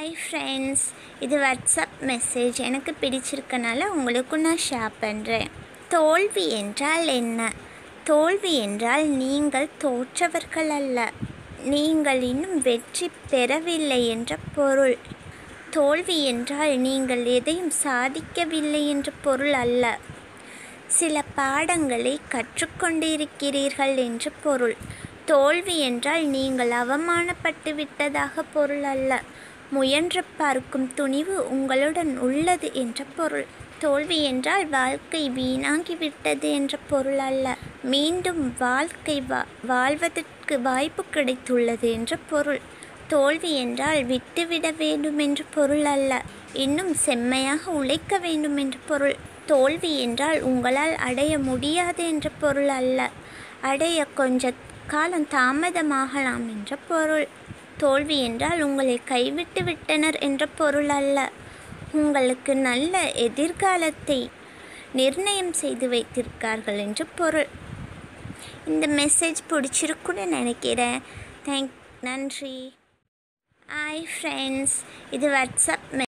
hi friends இது WhatsApp message எனக்கு பிடிச்சிருக்கனால உங்களுக்கும் நான் ஷேர் பண்ணுறேன் தோல்வி என்றால் என்ன தோல்வி என்றால் நீங்கள் தோற்றவர்கள் அல்ல நீங்கள் இன்னும் வெற்றி பெறவில்லை என்ற பொருள் தோல்வி என்றால் நீங்கள் எதையும் சாதிக்கவில்லை என்ற பொருள் அல்ல சில பாடங்களை கற்றுக்கொண்டிருக்கிறீர்கள் என்று பொருள் தோல்வி என்றால் நீங்கள் அவமானப்பட்டு விட்டதாக பொருள் அல்ல முயன்று பார்க்கும் துணிவு உங்களுடன் உள்ளது என்ற பொருள் தோல்வி என்றால் வாழ்க்கை வீணாகி விட்டது என்ற பொருள் அல்ல மீண்டும் வாழ்க்கை வா வாழ்வதற்கு வாய்ப்பு கிடைத்துள்ளது என்ற பொருள் தோல்வி என்றால் விட்டுவிட வேண்டும் என்ற பொருள் அல்ல இன்னும் செம்மையாக உழைக்க வேண்டும் என்ற பொருள் தோல்வி என்றால் உங்களால் அடைய முடியாது என்ற பொருள் அல்ல அடைய கொஞ்ச காலம் தாமதமாகலாம் என்ற பொருள் தோல்வி என்றால் உங்களை கைவிட்டு விட்டனர் என்ற பொருள் அல்ல உங்களுக்கு நல்ல எதிர்காலத்தை நிர்ணயம் செய்து வைத்திருக்கார்கள் என்று பொருள் இந்த மெசேஜ் பிடிச்சிருக்குன்னு நினைக்கிறேன் தேங்க் நன்றி ஹாய் ஃப்ரெண்ட்ஸ் இது வாட்ஸ்அப்